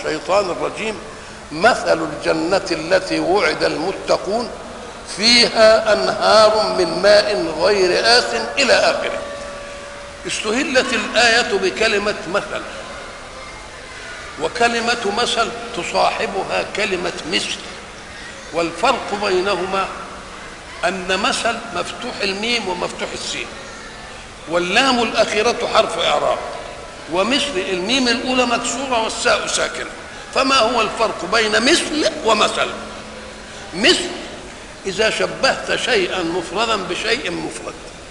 الشيطان الرجيم مثل الجنة التي وعد المتقون فيها أنهار من ماء غير آس إلى آخره استهلت الآية بكلمة مثل وكلمة مثل تصاحبها كلمة مثل والفرق بينهما أن مثل مفتوح الميم ومفتوح السين واللام الأخيرة حرف إعراب ومثل الميم الأولى مكسورة والساء ساكنة فما هو الفرق بين مثل ومثل مثل إذا شبهت شيئا مفردا بشيء مفرد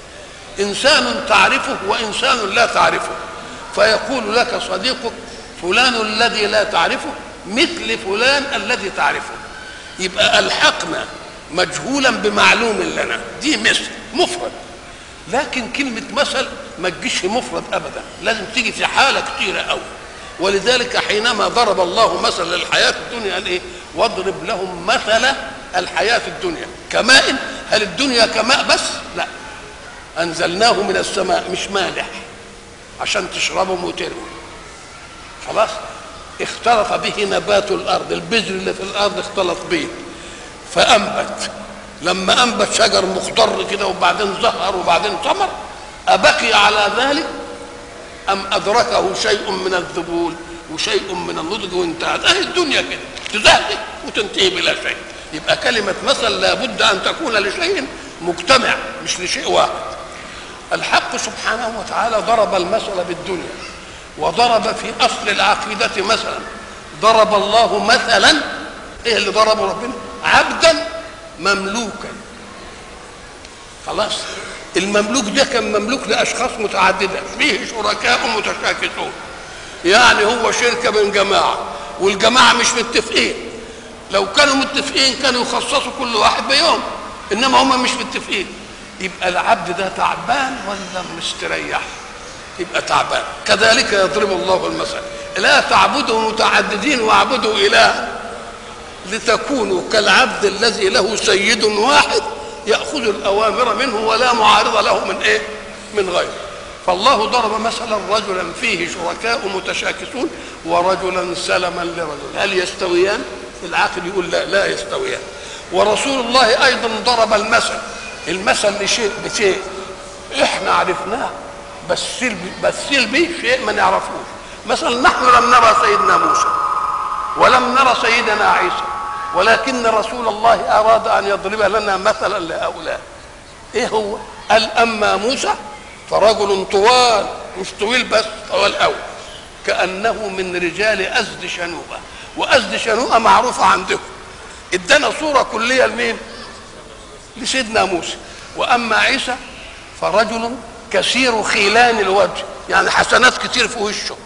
إنسان تعرفه وإنسان لا تعرفه فيقول لك صديقك فلان الذي لا تعرفه مثل فلان الذي تعرفه يبقى ألحقنا مجهولا بمعلوم لنا دي مثل مفرد لكن كلمة مثل ما تجيش مفرد أبدا لازم تيجي في حالة كتيرة أوي ولذلك حينما ضرب الله مثل للحياة الدنيا قال إيه واضرب لهم مثل الحياة الدنيا كماء هل الدنيا كماء بس لا أنزلناه من السماء مش مالح عشان تشربهم وترموا خلاص اختلط به نبات الأرض البذر اللي في الأرض اختلط به فأنبت لما أنبت شجر مخضر كده وبعدين زهر وبعدين ثمر أبقي على ذلك أم أدركه شيء من الذبول وشيء من النضج وانتهت أهي الدنيا كده تزهق وتنتهي بلا شيء يبقى كلمة مثل لابد أن تكون لشيء مجتمع مش لشيء واحد الحق سبحانه وتعالى ضرب المثل بالدنيا وضرب في أصل العقيدة مثلا ضرب الله مثلا إيه اللي ضربه ربنا عبدا مملوكا خلاص المملوك ده كان مملوك لاشخاص متعدده فيه شركاء متشاكسون يعني هو شركه من جماعه والجماعه مش متفقين لو كانوا متفقين كانوا يخصصوا كل واحد بيوم انما هم مش متفقين يبقى العبد ده تعبان ولا مستريح يبقى تعبان كذلك يضرب الله المثل لا تعبدوا متعددين واعبدوا الها لتكونوا كالعبد الذي له سيد واحد ياخذ الاوامر منه ولا معارض له من ايه من غيره فالله ضرب مثلا رجلا فيه شركاء متشاكسون ورجلا سلما لرجل هل يستويان العاقل يقول لا لا يستويان ورسول الله ايضا ضرب المثل المثل لشيء بشيء احنا عرفناه بس بس به شيء ما نعرفوش مثلا نحن لم نرى سيدنا موسى ولم نرى سيدنا عيسى ولكن رسول الله اراد ان يضرب لنا مثلا لهؤلاء ايه هو قال اما موسى فرجل طوال مش طويل بس طوال قوي كانه من رجال ازد شنوءه وازد شنوءه معروفه عندكم ادانا صوره كليه لمين لسيدنا موسى واما عيسى فرجل كثير خيلان الوجه يعني حسنات كتير في وشه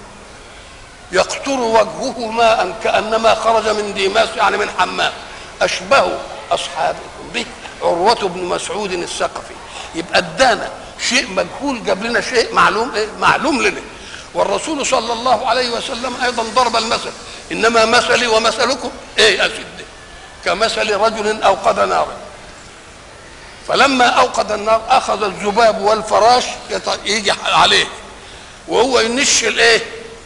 يقطر وجهه ماء كانما خرج من ديماس يعني من حمام اشبه اصحابكم به عروه بن مسعود الثقفي يبقى ادانا شيء مجهول جاب لنا شيء معلوم إيه؟ معلوم لنا والرسول صلى الله عليه وسلم ايضا ضرب المثل انما مثلي ومثلكم ايه يا سيدي كمثل رجل اوقد نارا فلما اوقد النار اخذ الذباب والفراش يجي عليه وهو ينش الايه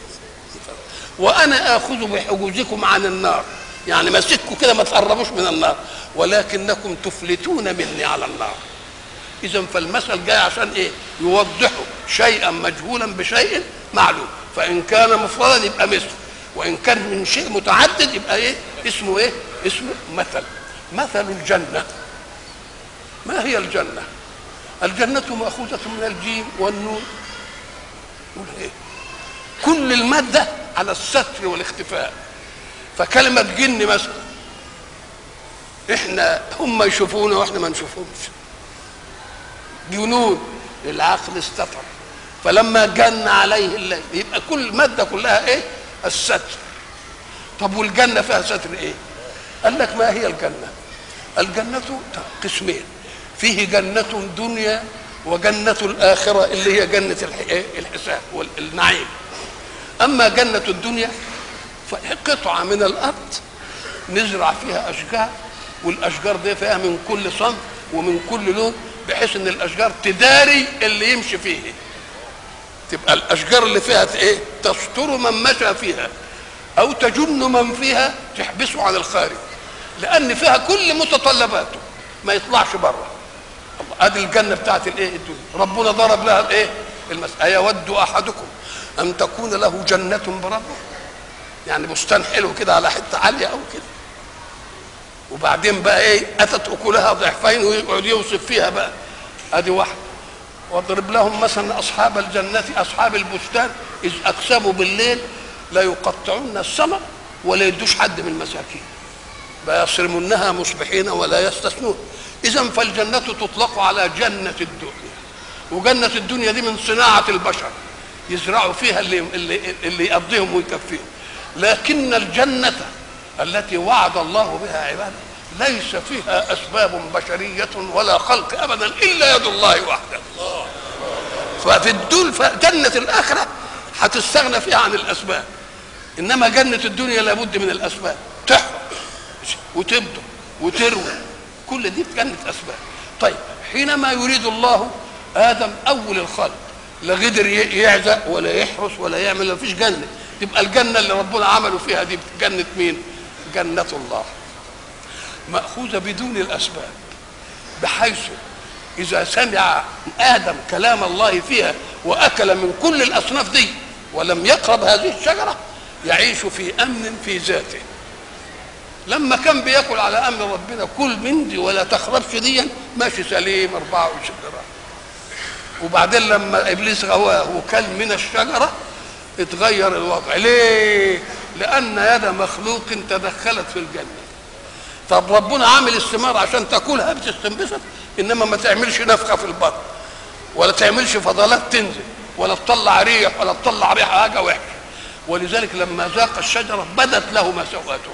وانا اخذ بحجوزكم عن النار يعني ماسككم كده ما تقربوش من النار ولكنكم تفلتون مني على النار اذا فالمثل جاي عشان ايه يوضحوا شيئا مجهولا بشيء معلوم فان كان مفردا يبقى مثل وان كان من شيء متعدد يبقى ايه اسمه ايه اسمه مثل مثل الجنه ما هي الجنه الجنه ماخوذه من الجيم والنون ايه كل الماده على الستر والاختفاء فكلمه جن مثلا احنا هم يشوفونا واحنا ما نشوفهمش جنون العقل استطر فلما جن عليه الليل يبقى كل مادة كلها ايه الستر طب والجنة فيها ستر ايه قال لك ما هي الجنة الجنة قسمين فيه جنة دنيا وجنة الآخرة اللي هي جنة الحساب والنعيم أما جنة الدنيا فهي قطعة من الأرض نزرع فيها أشجار والأشجار دي فيها من كل صنف ومن كل لون بحيث ان الاشجار تداري اللي يمشي فيه تبقى الاشجار اللي فيها ايه تستر من مشى فيها او تجن من فيها تحبسه عن الخارج لان فيها كل متطلباته ما يطلعش بره الله ادي الجنه بتاعت الايه الدنيا ربنا ضرب لها الايه المسألة يود احدكم ان تكون له جنه بربه يعني بستان حلو كده على حته عاليه او كده وبعدين بقى ايه اتت اكلها ضعفين ويقعد يوصف فيها بقى ادي واحده واضرب لهم مثلا اصحاب الجنه اصحاب البستان اذ اقسموا بالليل لا يقطعون السمر ولا يدوش حد من المساكين فيصرمنها مصبحين ولا يستثنون اذا فالجنه تطلق على جنه الدنيا وجنه الدنيا دي من صناعه البشر يزرعوا فيها اللي اللي, اللي يقضيهم ويكفيهم لكن الجنه التي وعد الله بها عباده ليس فيها اسباب بشريه ولا خلق ابدا الا يد الله وحده ففي الدول جنه الاخره هتستغنى فيها عن الاسباب انما جنه الدنيا لابد من الاسباب تحرق وتبدو وتروي كل دي جنه اسباب طيب حينما يريد الله ادم اول الخلق لا قدر يعزق ولا يحرس ولا يعمل ما فيش جنه تبقى الجنه اللي ربنا عمله فيها دي جنه مين جنه الله ماخوذه بدون الاسباب بحيث اذا سمع ادم كلام الله فيها واكل من كل الاصناف دي ولم يقرب هذه الشجره يعيش في امن في ذاته لما كان بياكل على امر ربنا كل من دي ولا تخربش دي ماشي سليم 24 شجره وبعدين لما ابليس غواه وكل من الشجره اتغير الوضع ليه لان يد مخلوق تدخلت في الجنه طب ربنا عامل الثمار عشان تاكلها بتستنبسط انما ما تعملش نفخه في البطن ولا تعملش فضلات تنزل ولا تطلع ريح ولا تطلع ريحه حاجه وحشه ولذلك لما ذاق الشجره بدت له ما سواته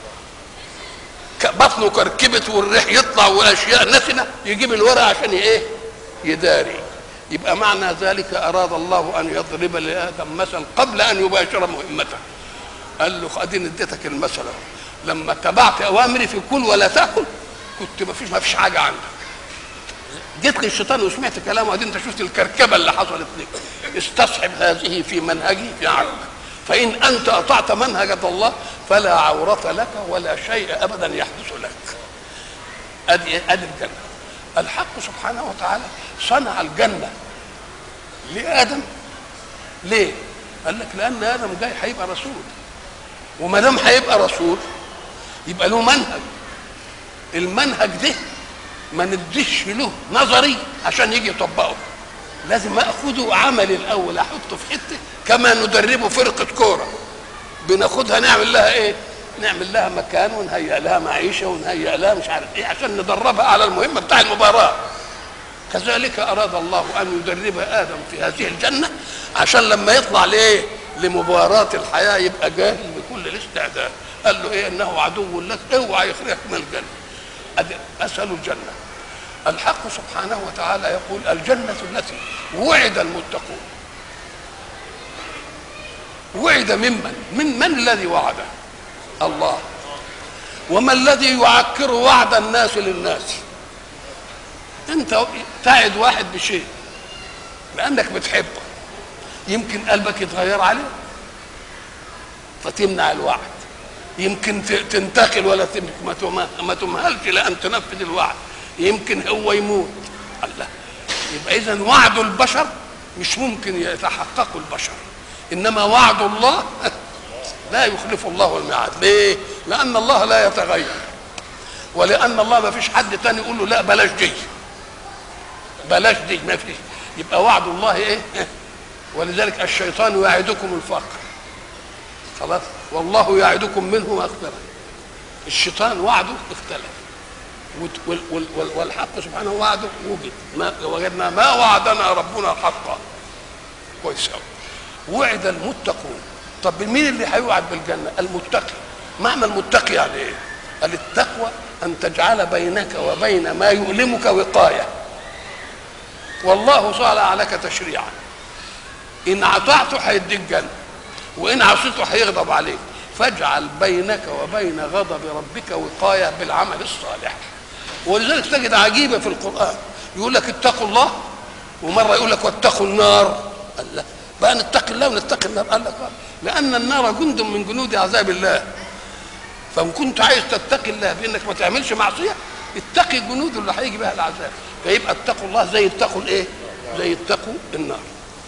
بطنه كركبت والريح يطلع والاشياء نتنه يجيب الورق عشان ايه يداري يبقى معنى ذلك اراد الله ان يضرب لادم مثل قبل ان يباشر مهمته قال له اديني اديتك المثل لما اتبعت اوامري في كل ولا تاكل كنت ما فيش ما فيش حاجه عندك جيت لي الشيطان وسمعت كلامه ادي انت شفت الكركبه اللي حصلت لك استصحب هذه في منهجي في عقلك فان انت اطعت منهج الله فلا عوره لك ولا شيء ابدا يحدث لك ادي ادي الجنه الحق سبحانه وتعالى صنع الجنه لادم ليه؟ قال لك لان ادم جاي هيبقى رسول وما دام هيبقى رسول يبقى له منهج المنهج ده ما نديش له نظري عشان يجي يطبقه لازم اخده عملي الاول احطه في حته كما ندربه فرقه كوره بناخدها نعمل لها ايه نعمل لها مكان ونهيئ لها معيشه ونهيئ لها مش عارف ايه عشان ندربها على المهمه بتاع المباراه كذلك اراد الله ان يدرب ادم في هذه الجنه عشان لما يطلع لايه لمباراه الحياه يبقى جاهز بكل الاستعداد قال له ايه انه عدو لك اوعى يخرجك من الجنه اسال الجنه الحق سبحانه وتعالى يقول الجنه التي وعد المتقون وعد ممن من من الذي وعده الله وما الذي يعكر وعد الناس للناس انت تعد واحد بشيء لانك بتحبه يمكن قلبك يتغير عليه فتمنع الوعد يمكن تنتقل ولا ما تمهلش لان تنفذ الوعد يمكن هو يموت الله يبقى اذا وعد البشر مش ممكن يتحقق البشر انما وعد الله لا يخلف الله الميعاد ليه لان الله لا يتغير ولان الله ما فيش حد تاني يقول له لا بلاش دي بلاش دي ما فيش يبقى وعد الله ايه ولذلك الشيطان يعدكم الفقر خلاص والله يعدكم منه مغفرة الشيطان وعده اختلف والحق سبحانه وعده وجد ما وجدنا ما وعدنا ربنا حقا كويس قوي وعد المتقون طب مين اللي هيوعد بالجنه المتقي معنى المتقي يعني ايه قال التقوى ان تجعل بينك وبين ما يؤلمك وقايه والله صالح لك تشريعا ان اطعته هيديك جنه وان عصيته هيغضب عليك فاجعل بينك وبين غضب ربك وقايه بالعمل الصالح ولذلك تجد عجيبه في القران يقول لك اتقوا الله ومره يقول لك واتقوا النار الله بقى نتقي الله ونتقي النار قال لك آه. لان النار جند من جنود عذاب الله فان كنت عايز تتقي الله بانك ما تعملش معصيه اتقي جنود اللي هيجي بها العذاب فيبقى اتقوا الله زي اتقوا الايه زي اتقوا النار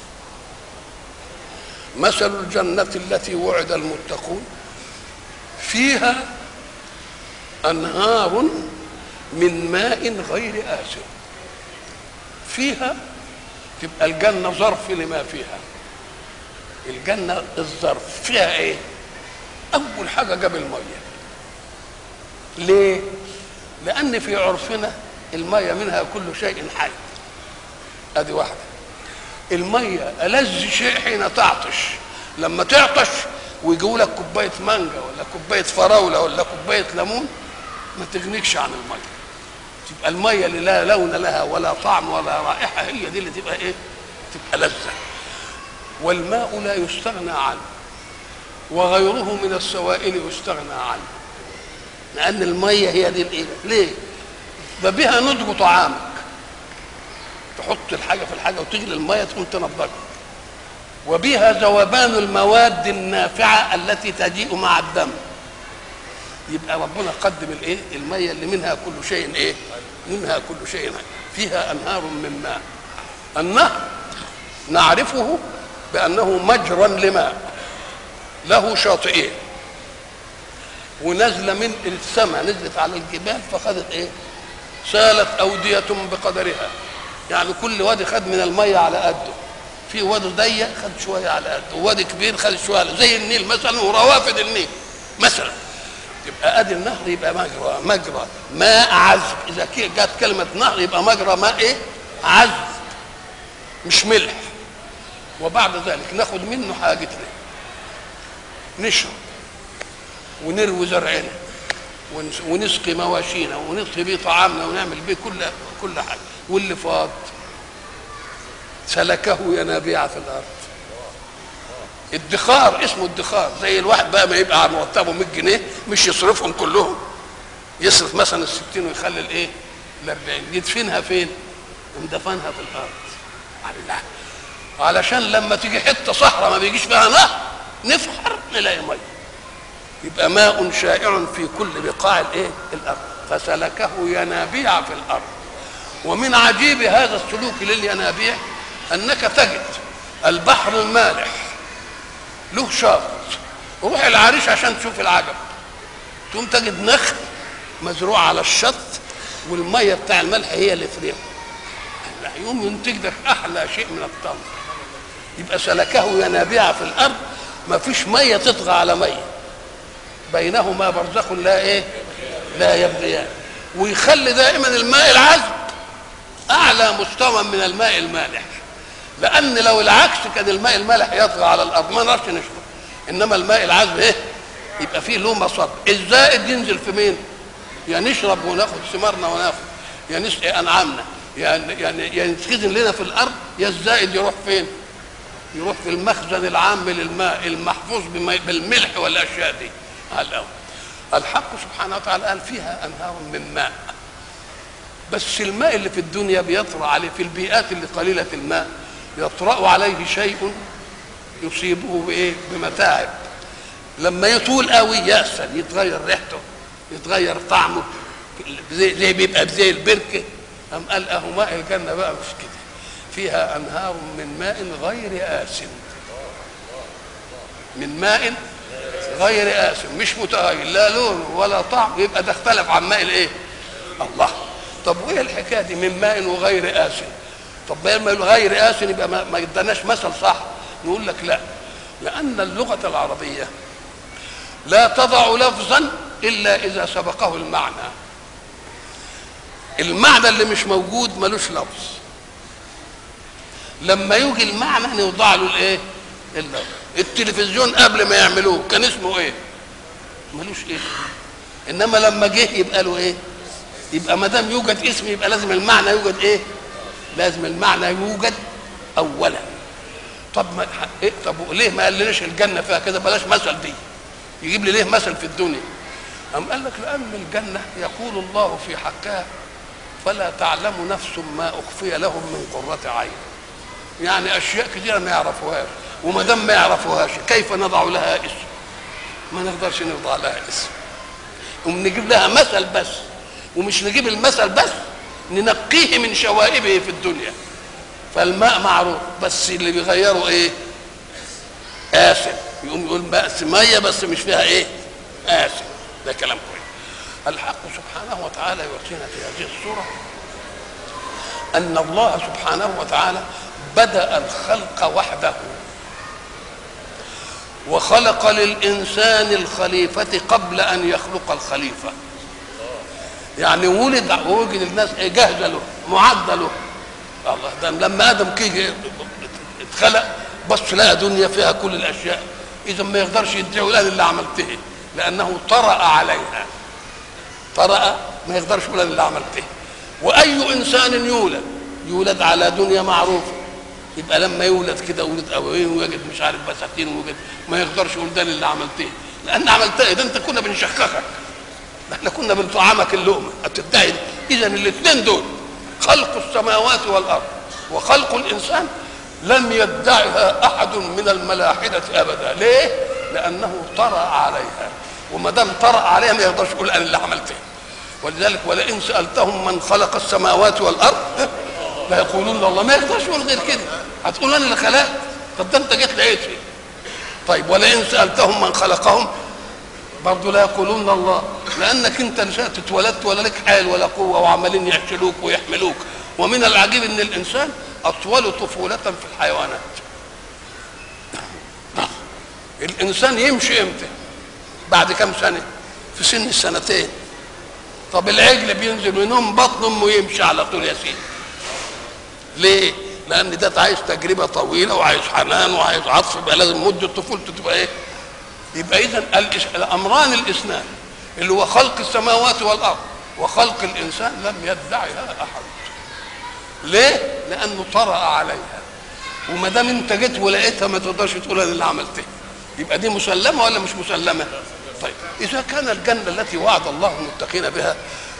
مثل الجنة التي وعد المتقون فيها أنهار من ماء غير آسن فيها تبقى الجنة ظرف لما فيها الجنة الظرف فيها ايه أول حاجة جاب المية ليه لأن في عرفنا المية منها كل شيء حي ادي واحدة المية ألذ شيء حين تعطش لما تعطش ويجيبوا لك كوباية مانجا ولا كوباية فراولة ولا كوباية ليمون ما تغنيكش عن المية تبقى المية اللي لا لون لها ولا طعم ولا رائحة هي دي اللي تبقى ايه تبقى لذة والماء لا يستغنى عنه وغيره من السوائل يستغنى عنه لأن المية هي دي الايه ليه فبها نضج طعامك تحط الحاجه في الحاجه وتغلي الميه تقوم تنضجها وبها ذوبان المواد النافعه التي تجيء مع الدم يبقى ربنا قدم الايه الميه اللي منها كل شيء ايه منها كل شيء حي. فيها انهار من ماء النهر نعرفه بانه مجرى لماء له شاطئين ونزل من السماء نزلت على الجبال فخذت ايه سالت اوديه بقدرها يعني كل وادي خد من الميه على قده في وادي ضيق خد شويه على قده ووادي كبير خد شويه على زي النيل مثلا وروافد النيل مثلا يبقى ادي النهر يبقى مجرى مجرى ماء عذب اذا جت كلمه نهر يبقى مجرى ماء ايه عذب مش ملح وبعد ذلك ناخد منه حاجتنا نشرب ونروي زرعنا ونسقي مواشينا ونسقي بيه طعامنا ونعمل بيه كل كل حاجه واللي فاض سلكه ينابيع في الارض ادخار اسمه ادخار زي الواحد بقى ما يبقى على مرتبه 100 جنيه مش يصرفهم كلهم يصرف مثلا ال 60 ويخلي الايه ال 40 يدفنها فين؟ مدفنها في الارض الله علشان لما تيجي حته صحراء ما بيجيش فيها نهر نفحر نلاقي ميه يبقى ماء شائع في كل بقاع الايه الارض فسلكه ينابيع في الارض ومن عجيب هذا السلوك للينابيع انك تجد البحر المالح له شاطئ روح العريش عشان تشوف العجب تقوم تجد نخل مزروع على الشط والميه بتاع الملح هي اللي في ريحه يقوم ينتج لك احلى شيء من التمر يبقى سلكه ينابيع في الارض ما فيش ميه تطغى على ميه بينهما برزخ لا ايه لا يبغيان ويخلي دائما الماء العذب اعلى مستوى من الماء المالح لان لو العكس كان الماء المالح يطغى على الارض ما نعرفش نشرب انما الماء العذب ايه يبقى فيه له مصب الزائد ينزل في مين يا نشرب وناخد ثمارنا وناخد يا نسقي انعامنا يعني يعني يا يتخزن لنا في الارض يا الزائد يروح فين يروح في المخزن العام للماء المحفوظ بالملح والاشياء دي على الأول الحق سبحانه وتعالى قال فيها انهار من ماء بس الماء اللي في الدنيا بيطرأ عليه في البيئات اللي قليلة الماء يطرأ عليه شيء يصيبه بايه بمتاعب لما يطول قوي يأسل يتغير ريحته يتغير طعمه زي, زي بيبقى زي البركه أم قال أهو ماء الجنة بقى مش كده فيها أنهار من ماء غير آسن من ماء غير آسن مش متغير لا لون ولا طعم يبقى ده اختلف عن ماء الايه؟ الله طب وايه الحكايه دي من ماء وغير آسن طب ما غير آسن يبقى ما, ما اداناش مثل صح نقول لك لا لأن اللغة العربية لا تضع لفظا إلا إذا سبقه المعنى المعنى اللي مش موجود ملوش لفظ لما يجي المعنى نوضع له الايه اللفظ التلفزيون قبل ما يعملوه كان اسمه ايه ملوش ايه انما لما جه يبقى له ايه يبقى ما دام يوجد اسم يبقى لازم المعنى يوجد ايه لازم المعنى يوجد اولا طب ما إيه طب ليه ما قالناش الجنه فيها كده بلاش مثل دي يجيب لي ليه مثل في الدنيا أم قال لك لأن الجنة يقول الله في حقها فلا تعلم نفس ما أخفي لهم من قرة عين يعني أشياء كثيرة ما يعرفوهاش وما دام ما يعرفوهاش كيف نضع لها اسم ما نقدرش نضع لها اسم ونجيب لها مثل بس ومش نجيب المثل بس ننقيه من شوائبه في الدنيا فالماء معروف بس اللي بيغيره ايه آسن يقوم يقول بأس مية بس مش فيها ايه آسن ده كلام كويس الحق سبحانه وتعالى يعطينا في هذه الصورة أن الله سبحانه وتعالى بدأ الخلق وحده وخلق للإنسان الخليفة قبل أن يخلق الخليفة يعني ولد ووجد الناس إيه جاهزة له معدة له الله ده لما آدم كي اتخلق بص لقى دنيا فيها كل الأشياء إذا ما يقدرش يدعي الآن اللي عملته لأنه طرأ عليها طرأ ما يقدرش يقول اللي عملته وأي إنسان يولد يولد على دنيا معروفة يبقى لما يولد كده ولد ابوين ويجد مش عارف بساتين ويجد ما يقدرش يقول ده اللي عملته لان عملتها ده انت كنا بنشككك ده احنا كنا بنطعمك اللقمه هتدعي اذا الاثنين دول خلق السماوات والارض وخلق الانسان لم يدعها احد من الملاحده ابدا ليه؟ لانه طرا عليها وما دام طرا عليها ما يقدرش يقول انا اللي عملته ولذلك ولئن سالتهم من خلق السماوات والارض لا يقولون الله ما يقدرش يقول غير كده هتقول انا اللي خلقت طب ده انت جيت لقيت فيه طيب ولئن سالتهم من خلقهم برضه لا يقولون الله لانك انت نشات اتولدت ولا لك حال ولا قوه وعمالين يحشلوك ويحملوك ومن العجيب ان الانسان اطول طفوله في الحيوانات الانسان يمشي امتى بعد كم سنه في سن السنتين طب العجل بينزل وينام بطن امه يمشي على طول يا سيدي ليه؟ لان ده عايز تجربه طويله وعايز حنان وعايز عطف يبقى لازم مده طفولته تبقى ايه؟ يبقى اذا الامران الاثنان اللي هو خلق السماوات والارض وخلق الانسان لم يدعها احد. ليه؟ لانه طرأ عليها. وما دام انت جيت ولقيتها ما تقدرش تقول انا اللي عملتها. يبقى دي مسلمه ولا مش مسلمه؟ طيب اذا كان الجنه التي وعد الله المتقين بها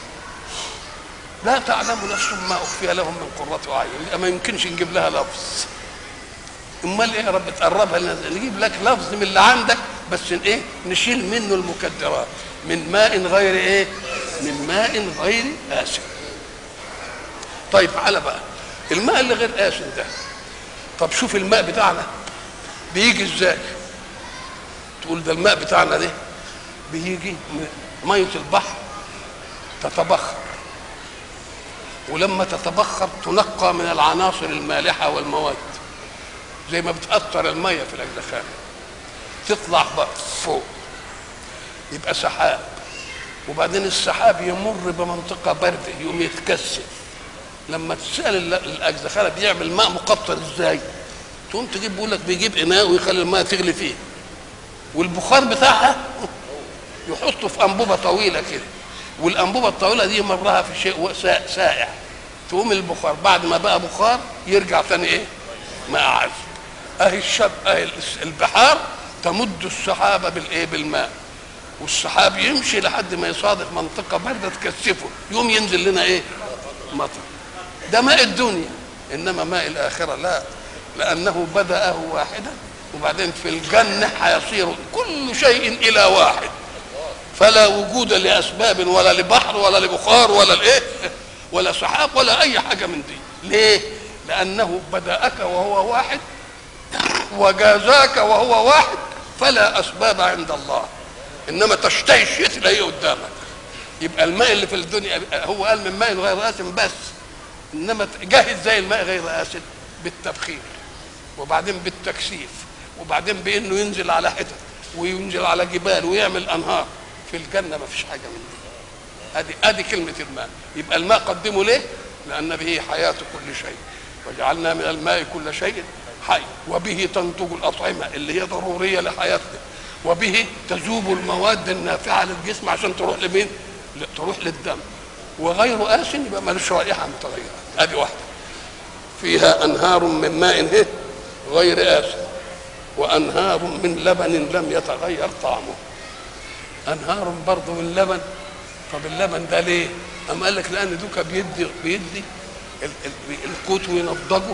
لا تعلم نفس ما اخفي لهم من قرة اعين يبقى ما يمكنش نجيب لها لفظ امال ايه يا رب تقربها لنا نجيب لك لفظ من اللي عندك بس ايه نشيل منه المكدرات من ماء غير ايه من ماء غير آسن طيب على بقى الماء اللي غير آسن ده طب شوف الماء بتاعنا بيجي ازاي تقول ده الماء بتاعنا ده بيجي ميه البحر تتبخر ولما تتبخر تنقى من العناصر المالحة والمواد زي ما بتأثر المية في الأجدخان تطلع فوق يبقى سحاب وبعدين السحاب يمر بمنطقة باردة يقوم يتكثف لما تسأل الأجدخانة بيعمل ماء مقطر ازاي تقوم تجيب بيقول لك بيجيب إناء ويخلي الماء تغلي فيه والبخار بتاعها يحطه في أنبوبة طويلة كده والانبوبه الطويله دي مرها في شيء سائع تقوم البخار بعد ما بقى بخار يرجع ثاني ايه؟ ماء عذب اهي الشب اهي البحار تمد السحابه بالايه؟ بالماء والسحاب يمشي لحد ما يصادف منطقه بارده تكثفه يقوم ينزل لنا ايه؟ مطر ده ماء الدنيا انما ماء الاخره لا لانه بداه واحدا وبعدين في الجنه هيصير كل شيء الى واحد فلا وجود لاسباب ولا لبحر ولا لبخار ولا الايه ولا سحاب ولا اي حاجه من دي ليه لانه بداك وهو واحد وجازاك وهو واحد فلا اسباب عند الله انما تشتهي الشيء تلاقيه قدامك يبقى الماء اللي في الدنيا هو قال من ماء غير آسن بس انما جاهز زي الماء غير آسن بالتبخير وبعدين بالتكثيف وبعدين بانه ينزل على حتت وينزل على جبال ويعمل انهار في الجنه ما فيش حاجه من دي ادي ادي كلمه الماء يبقى الماء قدمه ليه لان به حياه كل شيء وجعلنا من الماء كل شيء حي وبه تنتج الاطعمه اللي هي ضروريه لحياتنا وبه تذوب المواد النافعه للجسم عشان تروح لمين تروح للدم وغير آسن يبقى ملوش رائحه متغيره ادي واحده فيها انهار من ماء غير آسن وانهار من لبن لم يتغير طعمه انهار برضه من لبن طب اللبن ده ليه؟ أم قال لك لأن دوكا بيدي بيدي القوت وينضجه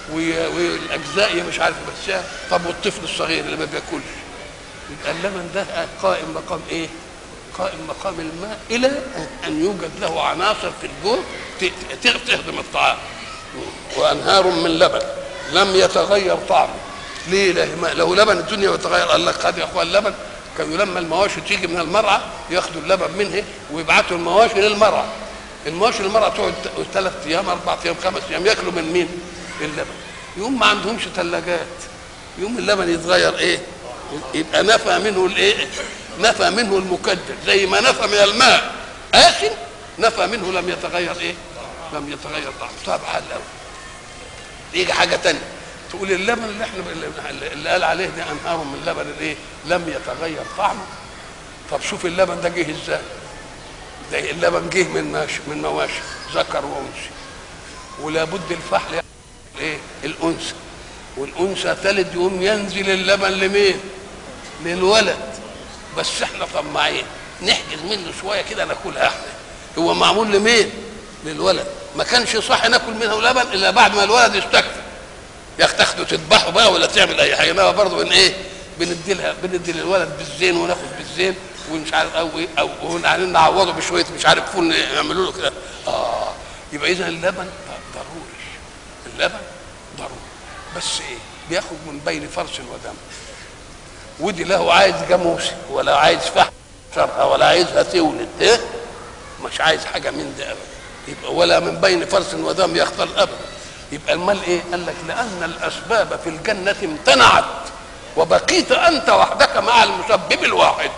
وي- والاجزاء مش عارف بس طب والطفل الصغير اللي ما بياكلش يبقى اللبن ده قائم مقام ايه؟ قائم مقام الماء الى ان يوجد له عناصر في الجوع ت- ت- تهضم الطعام وانهار من لبن لم يتغير طعمه ليه له لو لبن الدنيا يتغير قال لك خد يا اخوان اللبن كانوا لما المواشي تيجي من المرعى ياخدوا اللبن منها ويبعتوا المواشي للمرعى المواشي للمرعى تقعد ثلاث ايام اربع ايام خمس ايام ياكلوا من مين؟ اللبن يوم ما عندهمش ثلاجات يوم اللبن يتغير ايه؟ يبقى نفى منه الايه؟ نفى منه المكدر زي ما نفى من الماء آسن نفى منه لم يتغير ايه؟ لم يتغير طعمه طب حل قوي يجي حاجه تانية تقول اللبن اللي احنا اللي- اللي قال عليه ده انهار من لبن الايه؟ لم يتغير طعمه طب شوف اللبن ده جه ازاي؟ ده اللبن جه من ماشي من مواشي ذكر وانثى ولابد الفحل ايه؟ الانثى والانثى تلد يقوم ينزل اللبن لمين؟ للولد بس احنا طماعين نحجز منه شويه كده ناكلها احنا هو معمول لمين؟ للولد ما كانش صح ناكل منه لبن الا بعد ما الولد يستكفي يا اخي تاخده تذبحه بقى ولا تعمل اي حاجه انما برضه بن ايه؟ بندي لها بندي للولد بالزين وناخد بالزين ومش عارف او ايه او وبعدين نعوضه بشويه مش عارف فول يعملوا له كده اه يبقى اذا اللبن ضروري اللبن ضروري بس ايه؟ بياخد من بين فرس ودم ودي له عايز جاموسي ولا عايز فحم شرقه ولا عايزها تولد ايه؟ مش عايز حاجه من ده ابدا يبقى ولا من بين فرس ودم يختل ابدا يبقى المال ايه؟ قال لك لان الاسباب في الجنه امتنعت وبقيت انت وحدك مع المسبب الواحد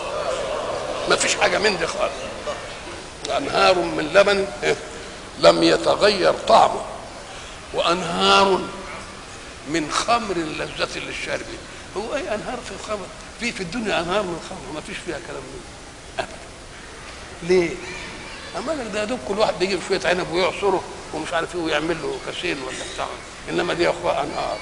ما فيش حاجه من دي خالص انهار من لبن إيه؟ لم يتغير طعمه وانهار من خمر لذة للشاربين هو اي انهار في الخمر في في الدنيا انهار من الخمر ما فيش فيها كلام من ده. ابدا ليه؟ اما لك ده يا دوب كل واحد بيجيب شويه عنب ويعصره ومش عارف ايه ويعمل له كاسين ولا بتاع انما دي يا اخويا انهار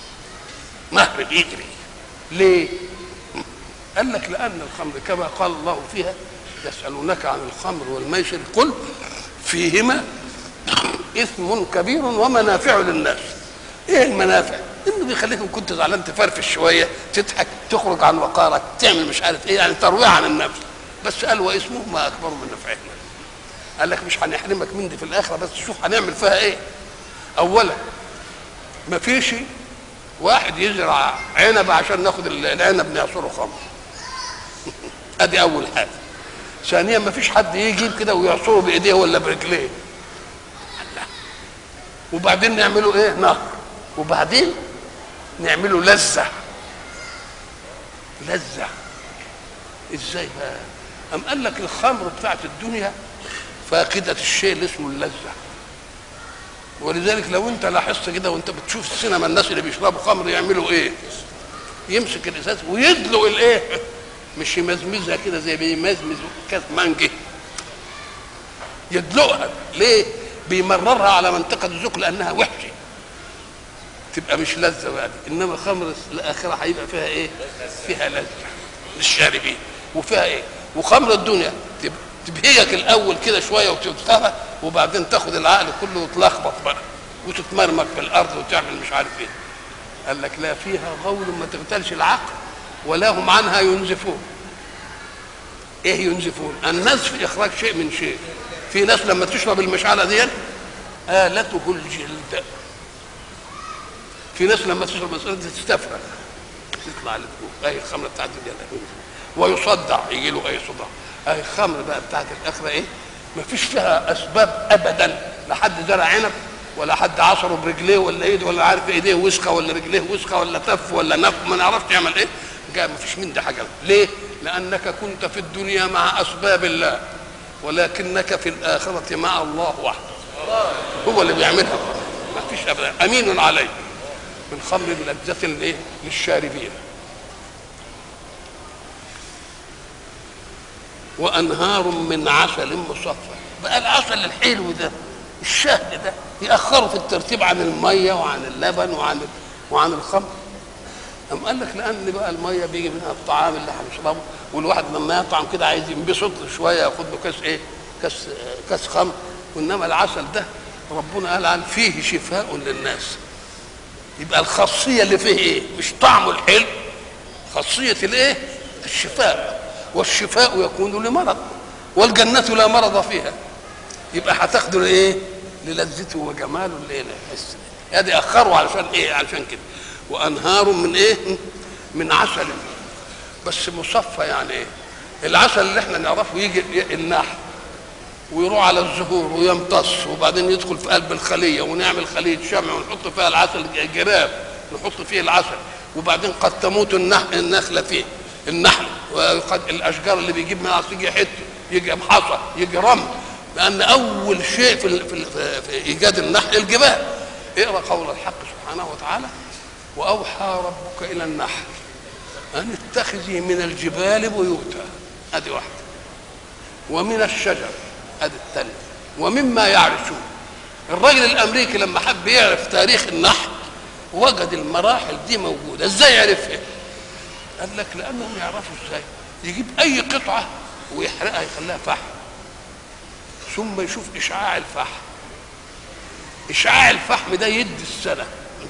نهر بيجري ليه؟ قال لك لان الخمر كما قال الله فيها يسالونك عن الخمر والميسر قل فيهما اثم كبير ومنافع للناس ايه المنافع انه بيخليك إن كنت زعلان تفرفش شويه تضحك تخرج عن وقارك تعمل مش عارف ايه يعني ترويع عن النفس بس قال واسمهما اكبر من نفعهما قال لك مش هنحرمك من دي في الاخره بس شوف هنعمل فيها ايه اولا ما فيش واحد يزرع عنب عشان ناخد العنب نعصره خمر ادي اول حاجه ثانيا ما فيش حد يجيب كده ويعصره بايديه ولا برجليه الله. وبعدين نعمله ايه نهر وبعدين نعمله لذة لذة ازاي بقى أم قال لك الخمر بتاعت الدنيا فاقدة الشيء اللي اسمه اللذة ولذلك لو انت لاحظت كده وانت بتشوف السينما الناس اللي بيشربوا خمر يعملوا ايه يمسك الازاز ويدلق الايه مش يمزمزها كده زي بيمزمز كاس مانجي يدلقها ليه بيمررها على منطقه الذوق لانها وحشه تبقى مش لذه بقى دي. انما خمر الاخره هيبقى فيها ايه فيها لذه للشاربين وفيها ايه وخمر الدنيا تب- تبهجك الاول كده شويه وتتفهم وبعدين تاخد العقل كله وتلخبط بقى وتتمرمك في الارض وتعمل مش عارف ايه قال لك لا فيها غول ما تغتالش العقل ولا هم عنها ينزفون ايه ينزفون النزف اخراج شيء من شيء في ناس لما تشرب المشعله دي آلته الجلد في ناس لما تشرب المشعله دي تستفرغ تطلع لفوق اي الخمره بتاعت الجنه ويصدع يجي له اي صداع اي الخمر بقى بتاعت الاخره ايه ما فيش فيها اسباب ابدا لا حد زرع عنب ولا حد عصره برجليه ولا ايده ولا عارف ايديه وسخه ولا رجليه وسخه ولا تف ولا نف ما نعرفش يعمل ايه جاء ما فيش من ده حاجه ليه لانك كنت في الدنيا مع اسباب الله ولكنك في الاخره مع الله وحده هو اللي بيعملها ما فيش ابدا امين عليه من خمر لذة الايه للشاربين وانهار من عسل مصفى بقى العسل الحلو ده الشهد ده ياخروا في الترتيب عن الميه وعن اللبن وعن وعن الخمر أم قال لك لان بقى الميه بيجي منها الطعام اللي هنشربه والواحد لما يطعم كده عايز ينبسط شويه ياخد له كاس ايه؟ كاس كاس خمر وانما العسل ده ربنا قال عن فيه شفاء للناس يبقى الخاصيه اللي فيه ايه مش طعمه الحلو خاصيه الايه الشفاء والشفاء يكون لمرض والجنه لا مرض فيها يبقى هتاخدوا لايه للذته وجماله الليله يحس ادي اخروا علشان ايه علشان كده وانهار من ايه من عسل بس مصفى يعني ايه العسل اللي احنا نعرفه يجي النحل ويروح على الزهور ويمتص وبعدين يدخل في قلب الخليه ونعمل خليه شمع ونحط فيها العسل جراب نحط فيه العسل وبعدين قد تموت النحل النخله فيه النحل وقد الاشجار اللي بيجيب منها يجي حته يجي حصى يجي رمل لان اول شيء في, في, في ايجاد النحل الجبال اقرا قول الحق سبحانه وتعالى واوحى ربك الى النحل ان اتخذي من الجبال بيوتا ادي واحده ومن الشجر ادي الثانيه ومما يعرشون الراجل الامريكي لما حب يعرف تاريخ النحل وجد المراحل دي موجوده ازاي عرفها قال لك لانهم يعرفوا ازاي يجيب اي قطعه ويحرقها يخليها فحم ثم يشوف اشعاع الفحم اشعاع الفحم ده يدي السنه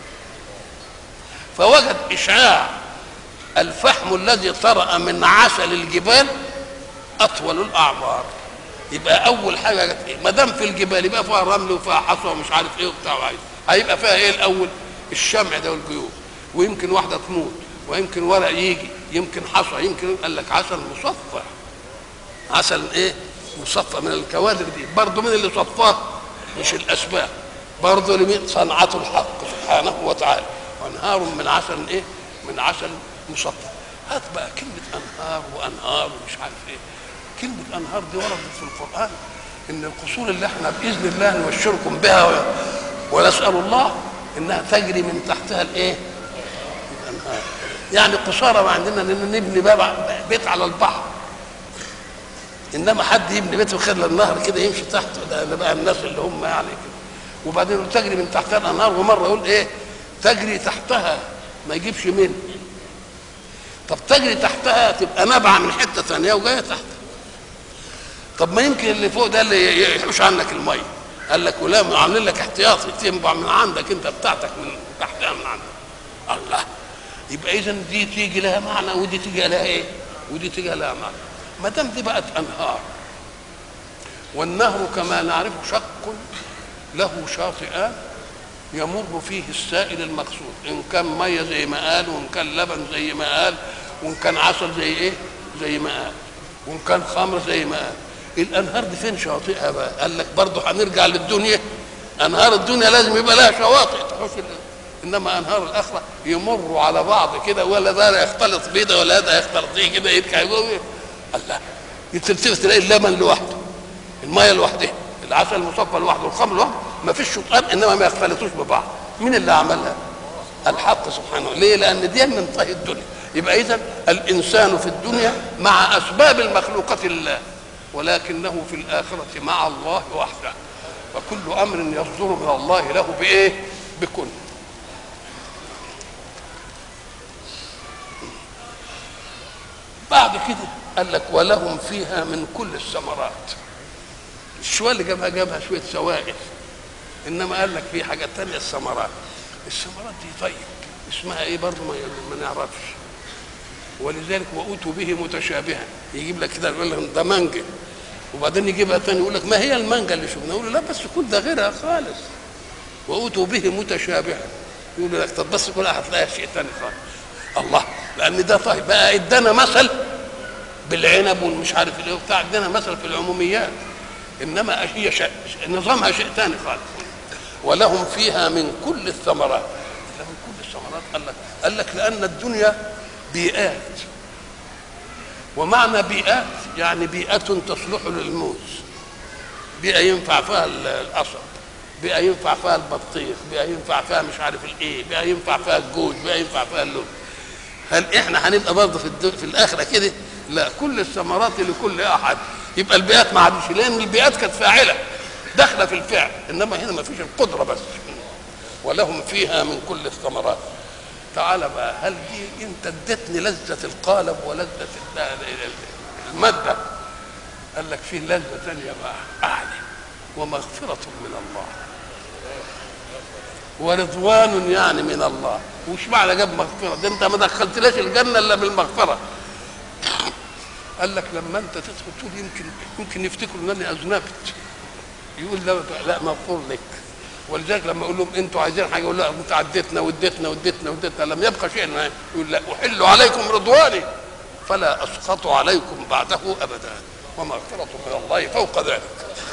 فوجد اشعاع الفحم الذي طرأ من عسل الجبال اطول الاعمار يبقى اول حاجه ما دام في الجبال يبقى فيها رمل وفيها حصى ومش عارف ايه وبتاع هيبقى فيها ايه الاول الشمع ده والجيوب ويمكن واحده تموت ويمكن ورق يجي يمكن حصى يمكن قال لك عسل مصفى عسل ايه مصفى من الكوادر دي برضه من اللي صفاه مش الاسباب برضه لمين صنعته الحق سبحانه وتعالى وانهار من عسل ايه من عسل مصفى هات بقى كلمه انهار وانهار ومش عارف ايه كلمه انهار دي وردت في القران ان القصور اللي احنا باذن الله نبشركم بها ونسال الله انها تجري من تحتها الايه الانهار يعني قصارى ما عندنا ان نبني بقى بيت على البحر انما حد يبني بيت خير النهر كده يمشي تحته ده بقى الناس اللي هم يعني كده وبعدين تجري من تحتها الانهار ومره يقول ايه تجري تحتها ما يجيبش من طب تجري تحتها تبقى نابعه من حته ثانيه وجايه تحت طب ما يمكن اللي فوق ده اللي يحوش عنك الميه قال لك ولا عاملين لك احتياطي تنبع من عندك انت بتاعتك من تحتها من عندك الله يبقى اذا دي تيجي لها معنى ودي تيجي لها ايه ودي تيجي لها معنى ما دام دي بقت انهار والنهر كما نعرف شق له شاطئان يمر فيه السائل المقصود ان كان ميه زي ما قال وان كان لبن زي ما قال وان كان عسل زي ايه زي ما قال وان كان خمر زي ما قال الانهار دي فين شواطئها بقى قال لك برضه هنرجع للدنيا انهار الدنيا لازم يبقى لها شواطئ تحوش انما انهار الاخره يمروا على بعض كده ولا ده يختلط بيه ولا ده يختلط بيه كده يركع الله تلتفت تلاقي اللبن لوحده الميه لوحدها العسل المصفى لوحده الخمر لوحده ما فيش شطان انما ما يختلطوش ببعض مين اللي عملها الحق سبحانه ليه لان دي من طهي الدنيا يبقى اذا الانسان في الدنيا مع اسباب المخلوقه الله ولكنه في الاخره مع الله وحده وكل امر يصدر من الله له بايه بكل بعد كده قال لك ولهم فيها من كل الثمرات الشوية اللي جابها جابها شوية سوائل إنما قال لك في حاجة تانية الثمرات الثمرات دي طيب اسمها ايه برضه ما, ما نعرفش ولذلك وأوتوا به متشابها يجيب لك كده يقول لك ده مانجا وبعدين يجيبها تاني يقول لك ما هي المانجا اللي شفناها يقول لا بس كل ده غيرها خالص وأوتوا به متشابها يقول لك طب بس كلها هتلاقيها شيء تاني خالص الله لان ده طيب بقى ادانا مثل بالعنب والمش عارف ايه وبتاع ادانا مثل في العموميات انما هي شيء نظامها شيء ثاني خالص ولهم فيها من كل الثمرات من كل الثمرات قال لك قال لك لان الدنيا بيئات ومعنى بيئات يعني بيئة تصلح للموز بيئة ينفع فيها القصب بيئة ينفع فيها البطيخ بيئة ينفع فيها مش عارف الايه بيئة ينفع فيها الجوز بيئة ينفع فيها اللون هل احنا هنبقى برضه في الدو... في الاخره كده لا كل الثمرات لكل احد يبقى البيئات ما عادش لان البيئات كانت فاعله داخله في الفعل انما هنا ما فيش القدره بس ولهم فيها من كل الثمرات تعال بقى هل دي انت اديتني لذه القالب ولذه الماده قال لك في لذه ثانيه بقى اعلى ومغفره من الله ورضوان يعني من الله وش معنى جاب مغفره ده انت ما دخلتلاش الجنه الا بالمغفره قال لك لما انت تدخل تقول يمكن يمكن يفتكروا انني اذنبت يقول لا لا مغفور لك ولذلك لما اقول لهم انتوا عايزين حاجه يقول لا انت عديتنا وديتنا وديتنا وديتنا لم يبقى شيء معايا يقول لا احل عليكم رضواني فلا اسقط عليكم بعده ابدا ومغفره من الله فوق ذلك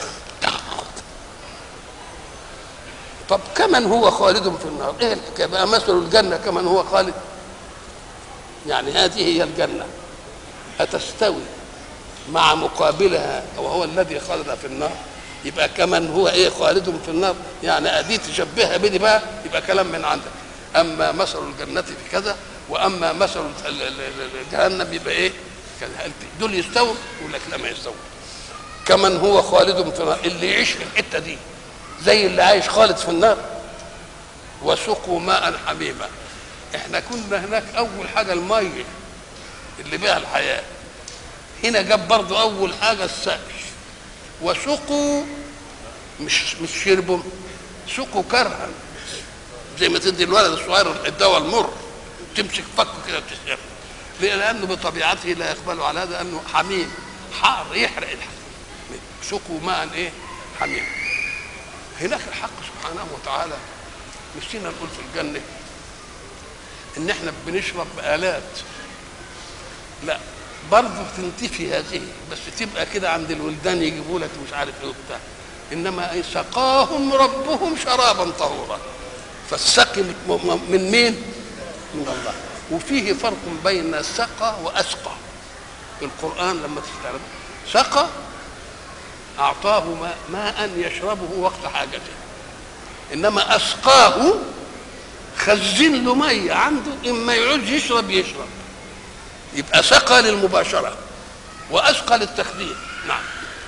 طب كمن هو خالد في النار ايه الحكايه بقى مثل الجنه كمن هو خالد يعني هذه هي الجنه أتستوي مع مقابلها وهو الذي خلد في النار يبقى كمن هو ايه خالد في النار يعني ادي تشبهها بدي بقى يبقى كلام من عندك اما مثل الجنه في كذا واما مثل ال- ال- ال- جهنم يبقى ايه كذا هل دول يستووا يقول لك لا ما يستووا كمن هو خالد في النار اللي يعيش في الحته دي زي اللي عايش خالد في النار وسقوا ماء حميما احنا كنا هناك اول حاجه الميه اللي بها الحياه هنا جاب برضو اول حاجه السقي وسقوا مش مش شربوا سقوا كرها زي ما تدي الولد الصغير الدواء المر تمسك فكه كده وتسقيه ليه؟ لانه بطبيعته لا يقبل على هذا انه حميم حار يحرق الحميم سقوا ماء ايه حميم هناك الحق سبحانه وتعالى نسينا نقول في الجنه ان احنا بنشرب بآلات لا برضه تنتفي هذه بس تبقى كده عند الولدان يجيبوا لك مش عارف ايه وبتاع انما أي سقاهم ربهم شرابا طهورا فالسقي م- م- من مين؟ من الله وفيه فرق بين سقى واسقى القران لما تستعرض سقى اعطاه ماء, ماء يشربه وقت حاجته انما اسقاه خزن له ميه عنده اما يعوز يشرب يشرب يبقى سقى للمباشرة وأسقى للتخدير نعم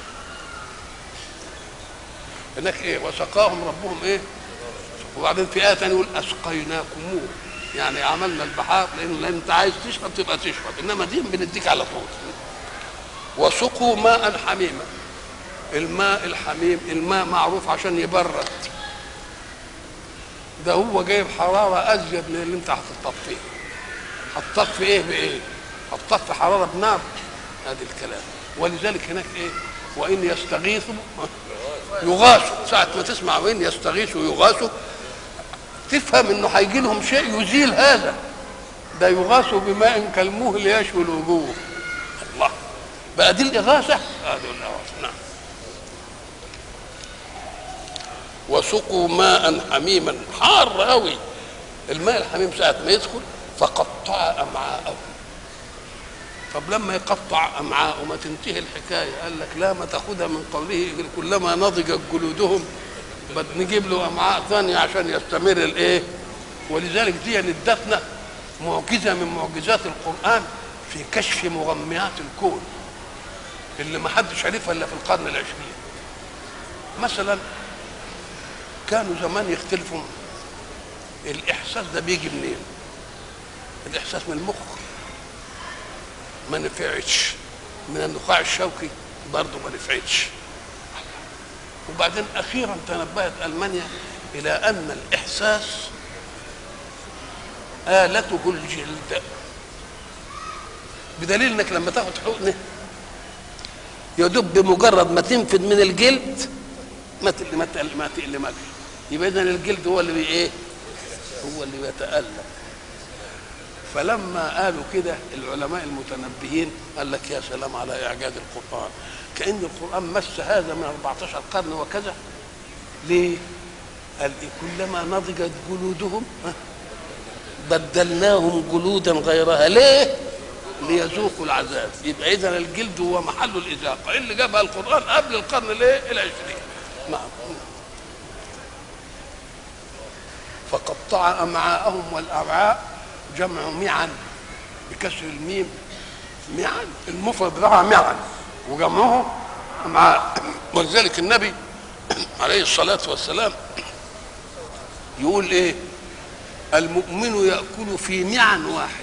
هناك ايه وسقاهم ربهم ايه وبعدين في آية تانية يقول أسقيناكموه يعني عملنا البحار لأن لأن أنت عايز تشرب تبقى تشرب إنما دي بنديك على طول وسقوا ماء حميما الماء الحميم الماء معروف عشان يبرد ده هو جايب حرارة أزيد من اللي أنت هتطفيه هتطفي إيه بإيه؟ هتطفي حرارة بنار هذا الكلام ولذلك هناك إيه؟ وإن يستغيثوا يغاثوا ساعة ما تسمع وإن يستغيثوا يغاثوا تفهم إنه هيجي لهم شيء يزيل هذا ده يغاثوا بماء كالمهل يشوي الوجوه الله بقى دي الإغاثة هذه الإغاثة نعم وسقوا ماء حميما حار قوي الماء الحميم ساعة ما يدخل فقطع أمعاءهم طب لما يقطع أمعاءه ما تنتهي الحكاية قال لك لا ما تاخدها من قوله كلما نضجت جلودهم بد نجيب له أمعاء ثانية عشان يستمر الإيه ولذلك دي ادتنا معجزة من معجزات القرآن في كشف مغميات الكون اللي ما حدش عرفها إلا في القرن العشرين مثلا كانوا زمان يختلفوا الإحساس ده بيجي منين الإحساس من المخ ما نفعتش من النخاع الشوكي برضه ما نفعتش وبعدين اخيرا تنبهت المانيا الى ان الاحساس آلته الجلد بدليل انك لما تاخد حقنه يدب بمجرد ما تنفذ من الجلد ما تقل ما تقل ما تقلمكش يبقى اذا الجلد هو اللي بي ايه؟ هو اللي بيتألم فلما قالوا كده العلماء المتنبهين قال لك يا سلام على اعجاز القران كان القران مس هذا من 14 قرن وكذا ليه قال إيه كلما نضجت جلودهم ها، بدلناهم جلودا غيرها ليه ليذوقوا العذاب يبقى اذا الجلد هو محل الاذاقه اللي جابها القران قبل القرن الايه العشرين نعم فقطع امعاءهم والامعاء جمع معا بكسر الميم معا المفرد بتاعها معا وجمعه امعاء ولذلك النبي عليه الصلاه والسلام يقول ايه المؤمن ياكل في معا واحد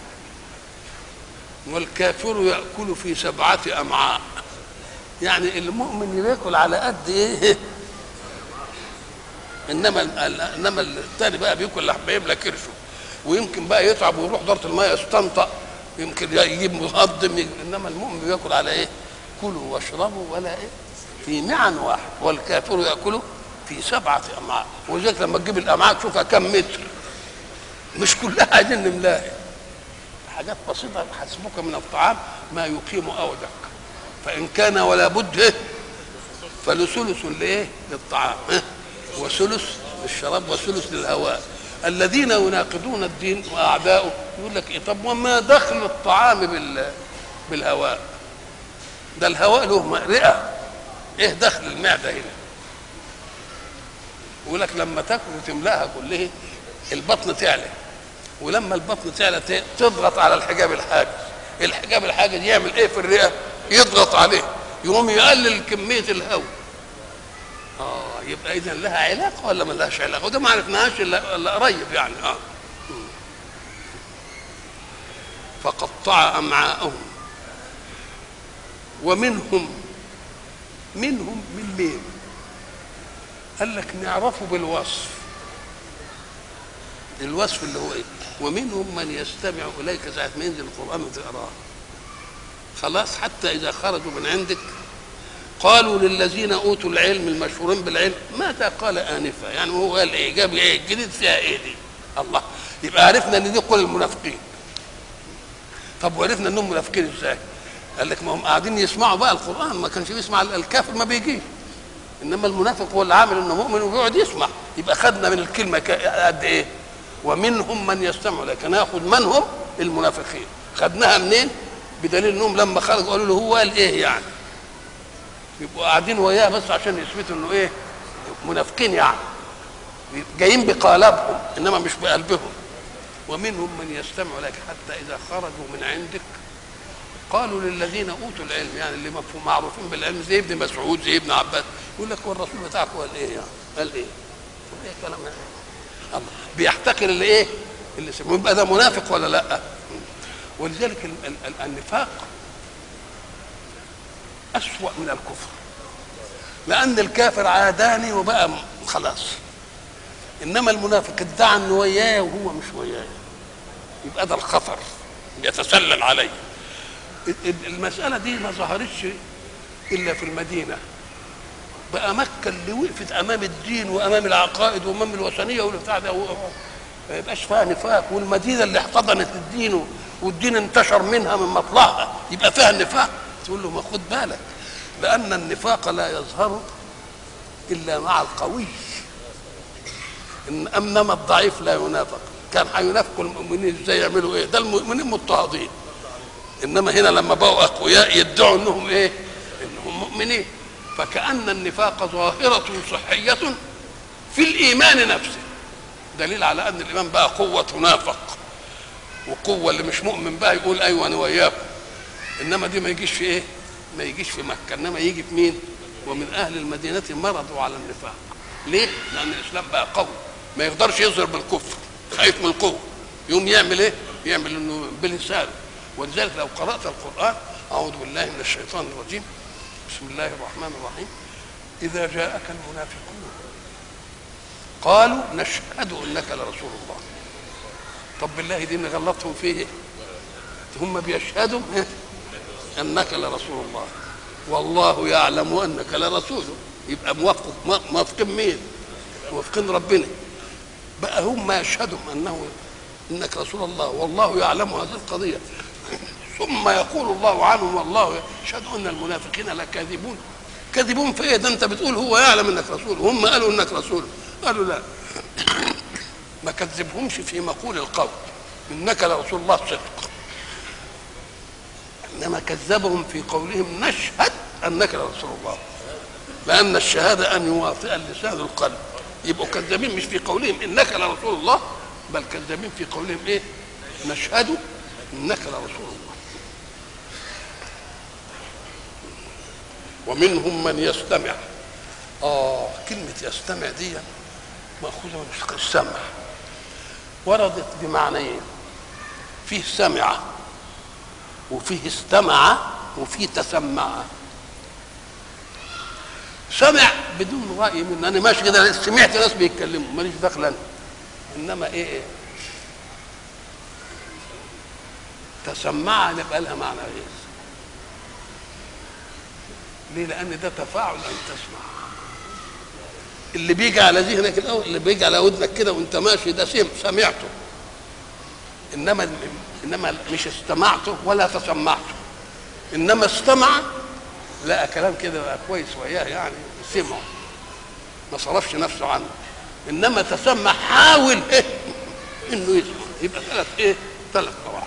والكافر ياكل في سبعه امعاء يعني المؤمن بياكل على قد ايه انما ال- انما الثاني بقى بياكل لحم يملى كرشه ويمكن بقى يتعب ويروح دورة الماء يستنطق يمكن يجيب مهضم يجيب- انما المؤمن بياكل على ايه؟ كلوا واشربوا ولا ايه؟ في معن واحد والكافر ياكل في سبعه امعاء ولذلك لما تجيب الامعاء تشوفها كم متر مش كلها عايزين نملاها حاجات بسيطه حسبك من الطعام ما يقيم اودك فان كان ولا بد إيه؟ فلثلث لايه؟ للطعام إيه؟ وثلث للشراب وثلث للهواء الذين يناقضون الدين واعداؤه يقول لك ايه طب وما دخل الطعام بال بالهواء ده الهواء له رئه ايه دخل المعده هنا يقول لك لما تاكل وتملاها كلها البطن تعلى ولما البطن تعلى ت- تضغط على الحجاب الحاجز الحجاب الحاجز يعمل ايه في الرئه يضغط عليه يقوم يقلل كميه الهواء اه يبقى اذا لها علاقه ولا ما لهاش علاقه وده ما عرفناهاش الا إلا قريب يعني اه م. فقطع امعاءهم ومنهم منهم من مين قال لك نعرفه بالوصف الوصف اللي هو ايه ومنهم من يستمع اليك ساعه ما ينزل القران وتقراه خلاص حتى اذا خرجوا من عندك قالوا للذين اوتوا العلم المشهورين بالعلم ماذا قال انفا يعني هو قال ايه جاب ايه الجديد فيها ايه دي الله يبقى عرفنا ان دي قول المنافقين طب وعرفنا انهم منافقين ازاي قال لك ما هم قاعدين يسمعوا بقى القران ما كانش بيسمع الكافر ما بيجيش انما المنافق هو اللي عامل انه مؤمن وبيقعد يسمع يبقى خدنا من الكلمه ك- قد ايه ومنهم من يستمع لك ناخد من هم المنافقين خدناها منين بدليل انهم لما خرجوا قالوا له هو قال ايه يعني يبقوا قاعدين وياه بس عشان يثبتوا انه ايه منافقين يعني جايين بقالبهم انما مش بقلبهم ومنهم من يستمع لك حتى اذا خرجوا من عندك قالوا للذين اوتوا العلم يعني اللي مفهوم معروفين بالعلم زي ابن مسعود زي ابن عباس يقول لك هو الرسول بتاعك قال ايه يعني قال ايه طب ايه كلام يعني الله بيحتقر اللي ايه اللي سمعه يبقى ده منافق ولا لا ولذلك ال- ال- ال- النفاق أسوأ من الكفر لأن الكافر عاداني وبقى م- خلاص إنما المنافق ادعى إنه وياه وهو مش وياه يبقى ده الخطر يتسلل عليه ال- ال- المسألة دي ما ظهرتش إلا في المدينة بقى مكة اللي وقفت أمام الدين وأمام العقائد وأمام الوثنية والبتاع ده هو- ما يبقاش فيها نفاق والمدينة اللي احتضنت الدين و- والدين انتشر منها من مطلعها يبقى فيها النفاق تقول له ما خد بالك لأن النفاق لا يظهر إلا مع القوي إن أنما الضعيف لا ينافق كان هينافقوا المؤمنين ازاي يعملوا ايه ده المؤمنين مضطهدين انما هنا لما بقوا اقوياء يدعوا انهم ايه انهم مؤمنين فكأن النفاق ظاهرة صحية في الإيمان نفسه دليل على أن الإيمان بقى قوة تنافق وقوة اللي مش مؤمن بقى يقول أيوة أنا وياكم إنما دي ما يجيش في إيه؟ ما يجيش في مكة إنما يجي في مين؟ ومن أهل المدينة مرضوا على النفاق ليه؟ لأن الإسلام بقى قوي ما يقدرش يظهر بالكفر خايف من القوة يقوم يعمل إيه؟ يعمل إنه بلسانه ولذلك لو قرأت القرآن أعوذ بالله من الشيطان الرجيم بسم الله الرحمن الرحيم إذا جاءك المنافقون قالوا نشهد انك لرسول الله طب بالله دي نغلطهم فيه إيه؟ هم بيشهدوا إيه؟ انك لرسول الله والله يعلم انك لرسوله يبقى موافق موافقين مين؟ موافقين ربنا بقى هم يشهدوا انه انك رسول الله والله يعلم هذه القضيه ثم يقول الله عنهم والله يشهد ان المنافقين لكاذبون كاذبون في ايه ده انت بتقول هو يعلم انك رسول هم قالوا انك رسول قالوا لا ما كذبهمش في مقول القول انك لرسول الله صدق انما كذبهم في قولهم نشهد انك لرسول الله لان الشهاده ان يواطئ اللسان القلب يبقوا كذابين مش في قولهم انك لرسول الله بل كذابين في قولهم ايه نشهد انك لرسول الله ومنهم من يستمع اه كلمه يستمع دي ماخوذه من السمع وردت بمعنيين فيه سمع وفيه استمع وفيه تسمع سمع بدون راي منه انا ماشي كده سمعت ناس بيتكلموا ماليش دخل انا انما ايه, إيه تسمع نبقى لها معنى غير ليه لان ده تفاعل ان تسمع اللي بيجي على ذهنك الاول اللي بيجي على ودنك كده وانت ماشي ده سم سمعته انما انما مش استمعته ولا تسمعته انما استمع لقى كلام كده بقى كويس وياه يعني سمعه ما صرفش نفسه عنه انما تسمع حاول إيه انه يسمع يبقى ثلاث ايه ثلاث قواعد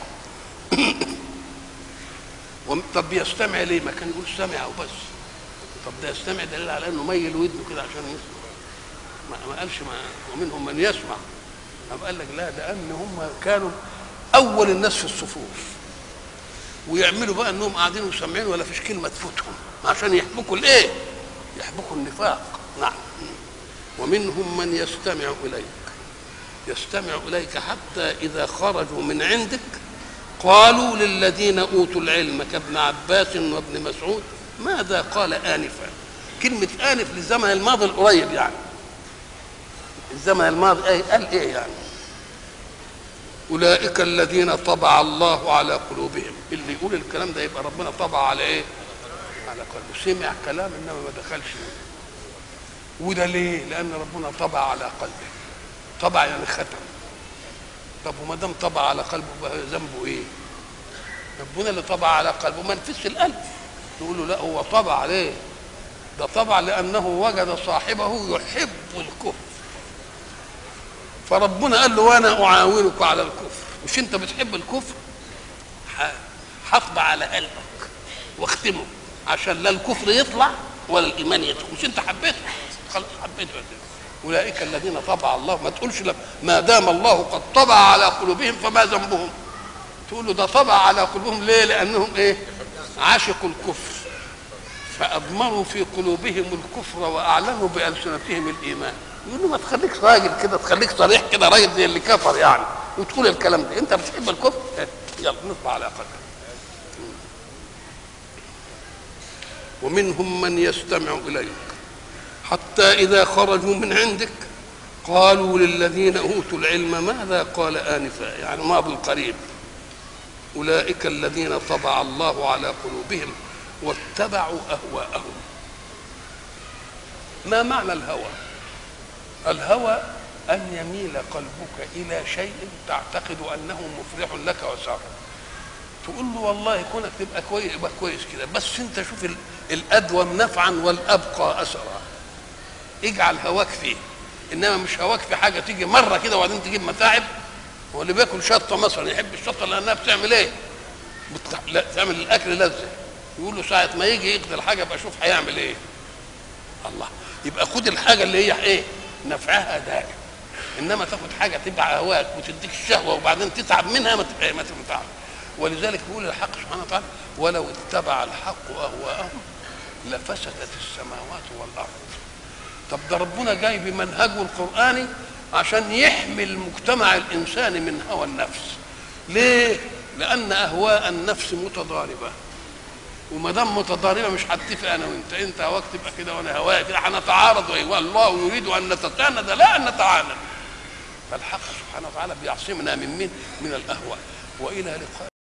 طب يستمع ليه ما كان يقول سمع وبس طب ده يستمع دليل على انه ميل ودنه كده عشان يسمع ما, ما قالش ما ومنهم من يسمع قام قال لك لا ده ان هم كانوا اول الناس في الصفوف ويعملوا بقى انهم قاعدين وسامعين ولا فيش كلمه تفوتهم عشان يحبكوا الايه؟ يحبكوا النفاق نعم ومنهم من يستمع اليك يستمع اليك حتى اذا خرجوا من عندك قالوا للذين اوتوا العلم كابن عباس وابن مسعود ماذا قال انفا كلمه انف للزمن الماضي القريب يعني الزمن الماضي أي قال ايه يعني اولئك الذين طبع الله على قلوبهم اللي يقول الكلام ده يبقى ربنا طبع على ايه على قلبه سمع كلام انما ما دخلش وده ليه لان ربنا طبع على قلبه طبع يعني ختم طب وما دام طبع على قلبه بقى ذنبه ايه ربنا اللي طبع على قلبه ما نفسش القلب نقول له لا هو طبع عليه ده طبع لانه وجد صاحبه يحب الكفر فربنا قال له وانا اعاونك على الكفر مش انت بتحب الكفر هطبع على قلبك واختمه عشان لا الكفر يطلع ولا الايمان يدخل مش انت حبيته خلاص حبيته اولئك الذين طبع الله ما تقولش لك ما دام الله قد طبع على قلوبهم فما ذنبهم تقول له ده طبع على قلوبهم ليه لانهم ايه عاشقوا الكفر فاضمروا في قلوبهم الكفر واعلنوا بالسنتهم الايمان يقول له ما تخليكش راجل كده تخليك صريح كده راجل زي اللي كفر يعني وتقول الكلام ده انت بتحب الكفر يلا نطبع على قلبك ومنهم من يستمع اليك حتى اذا خرجوا من عندك قالوا للذين اوتوا العلم ماذا قال انفا يعني ماضي القريب اولئك الذين طبع الله على قلوبهم واتبعوا اهواءهم ما معنى الهوى الهوى ان يميل قلبك الى شيء تعتقد انه مفرح لك وسار تقول له والله كونك تبقى كويس يبقى كويس كده بس انت شوف الادوم نفعا والابقى اثرا اجعل هواك فيه انما مش هواك في حاجه تيجي مره كده وبعدين تجيب متاعب هو اللي بياكل شطه مثلا يحب الشطه لانها بتعمل ايه؟ بتخ... لا تعمل الاكل لذه يقول له ساعه ما يجي يقضي الحاجه بقى شوف هيعمل ايه الله يبقى خد الحاجه اللي هي ايه؟ نفعها دائم انما تاخد حاجه تبع هواك وتديك الشهوه وبعدين تتعب منها ما تبقى ما تنفعش ولذلك بيقول الحق سبحانه وتعالى ولو اتبع الحق اهواءهم لفسدت السماوات والارض طب ده ربنا جاي بمنهجه القراني عشان يحمي المجتمع الانساني من هوى النفس ليه لان اهواء النفس متضاربه وما دام متضاربه مش هتفق انا وانت انت هواك تبقى كده وانا هوايا كده هنتعارض والله يريد ان نتساند لا ان نتعاند فالحق سبحانه وتعالى بيعصمنا من مين من الاهواء والى لقاء